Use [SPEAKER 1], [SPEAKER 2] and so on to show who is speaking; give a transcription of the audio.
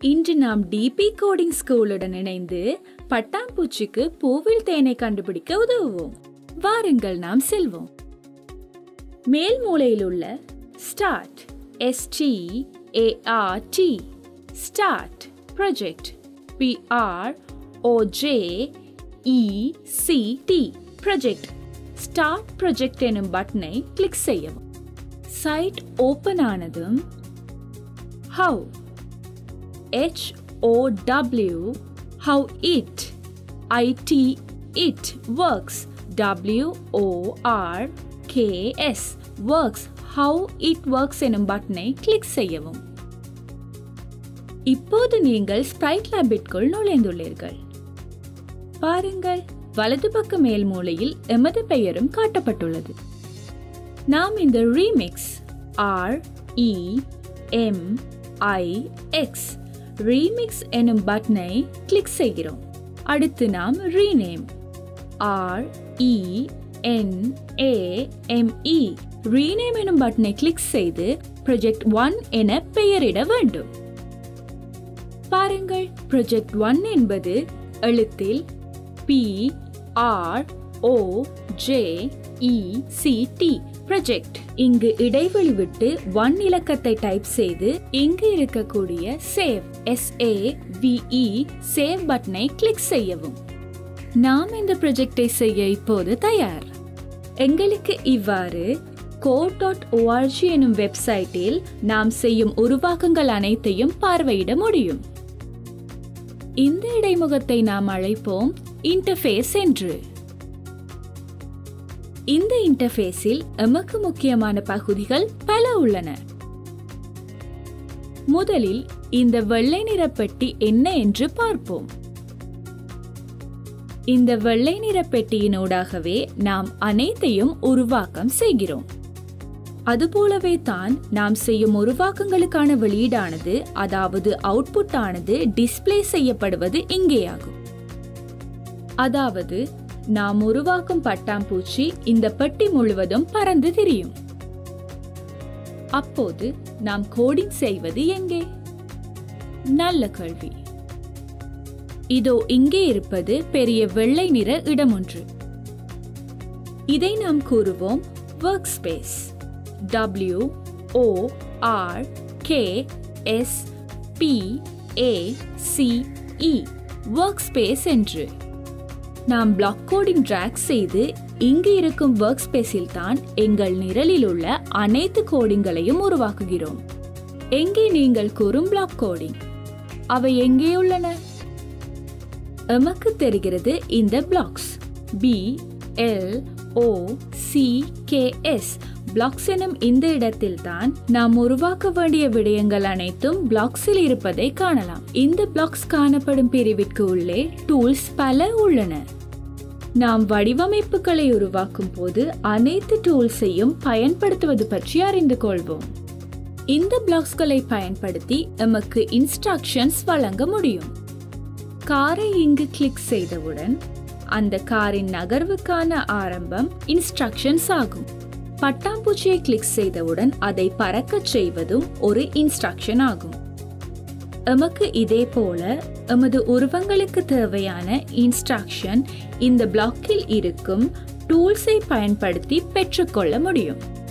[SPEAKER 1] இன்று நாம் DP coding ஸ்கூலுடன் இணைந்து பட்டாம்பூச்சிக்கு பூவில் தேனை கண்டுபிடிக்க உதவுவோம் வாருங்கள் நாம் செல்வோம் மேல் மூலையில் உள்ள start S T A R T start project P R O J E C T project start project எனும் பட்டனை கிளிக் செய்யவும் சைட் ஓபன் ஆனதும் how H O W how it I T it works W O R K S works how it works எனும் பட்டனை click செய்யவும் இப்போது நீங்கள் Sprite லேபிற்குள் நுழைந்துள்ளீர்கள் பாருங்கள் வலது பக்க மேல் மூலையில் எமது பெயரும் காட்டப்பட்டுள்ளது நாம் இந்த remix R E M I X remix எனும் பட்டனை கிளிக் செய்கிறோம் அடுத்து நாம் rename R E N A M E rename எனும் பட்டனை கிளிக் செய்து ப்ரொஜெக்ட் ஒன் என பெயரிட வேண்டும் பாருங்கள் ப்ரொஜெக்ட் ஒன் என்பது எழுத்தில் P R O J E C T project இங்கு இடைவெளி விட்டு ஒன் இலக்கத்தை டைப் செய்து இங்கு இருக்கக்கூடிய save S A V E save பட்டனை கிளிக் செய்யவும் நாம் இந்த ப்ரொஜெக்டை செய்ய இப்போது தயார் எங்களுக்கு இவ்வாறு கோட் டாட் ஓஆர்ஜி எனும் வெப்சைட்டில் நாம் செய்யும் உருவாக்கங்கள் அனைத்தையும் பார்வையிட முடியும் இந்த இடைமுகத்தை நாம் அழைப்போம் இன்டர்ஃபேஸ் என்று இந்த இன்டர்ஃபேஸில் எமக்கு முக்கியமான பகுதிகள் பல உள்ளன முதலில் இந்த வெள்ளை நிற பெட்டி என்ன என்று பார்ப்போம் இந்த வெள்ளை நிற பெட்டியினூடாகவே நாம் அனைத்தையும் உருவாக்கம் செய்கிறோம் அதுபோலவே தான் நாம் செய்யும் உருவாக்கங்களுக்கான வெளியீடானது அதாவது அவுட்புட் ஆனது டிஸ்ப்ளே செய்யப்படுவது இங்கேயாகும் அதாவது நாம் உருவாக்கும் பட்டாம்பூச்சி இந்த பெட்டி முழுவதும் பறந்து திரியும் அப்போது நாம் கோடிங் செய்வது எங்கே நல்ல கேள்வி இதோ இங்கே இருப்பது பெரிய வெள்ளை நிற இடமொன்று இதை நாம் கூறுவோம் workspace W O R K S P A C E workspace என்று நாம் பிளாக் கோடிங் டிராக் செய்து இங்கு இருக்கும் ஒர்க் ஸ்பேஸில் தான் எங்கள் நிரலில் உள்ள அனைத்து கோடிங்களையும் உருவாக்குகிறோம் எங்கே நீங்கள் கூறும் பிளாக் கோடிங் அவை எங்கே உள்ளன எமக்கு தெரிகிறது இந்த blocks B L O C K S blocks எனும் இந்த இடத்தில் தான் நாம் உருவாக்க வேண்டிய விடயங்கள் அனைத்தும் பிளாக்ஸில் இருப்பதை காணலாம் இந்த பிளாக்ஸ் காணப்படும் பிரிவிற்கு உள்ளே டூல்ஸ் பல உள்ளன நாம் வடிவமைப்புகளை உருவாக்கும் போது அனைத்து டூல்ஸையும் பயன்படுத்துவது பற்றி அறிந்து கொள்வோம் இந்த பிளாக்ஸ்களை பயன்படுத்தி எமக்கு இன்ஸ்ட்ரக்ஷன்ஸ் வழங்க முடியும் காரை இங்கு கிளிக் செய்தவுடன் அந்த காரின் நகர்வுக்கான ஆரம்பம் இன்ஸ்ட்ரக்ஷன்ஸ் ஆகும் பட்டாம்பூச்சியை கிளிக் செய்தவுடன் அதை பறக்கச் செய்வதும் ஒரு இன்ஸ்ட்ரக்ஷன் ஆகும் எமக்கு இதே போல எமது உருவங்களுக்கு தேவையான இன்ஸ்ட்ரக்ஷன் இந்த பிளாக்கில் இருக்கும் டூல்ஸை பயன்படுத்தி பெற்றுக்கொள்ள முடியும்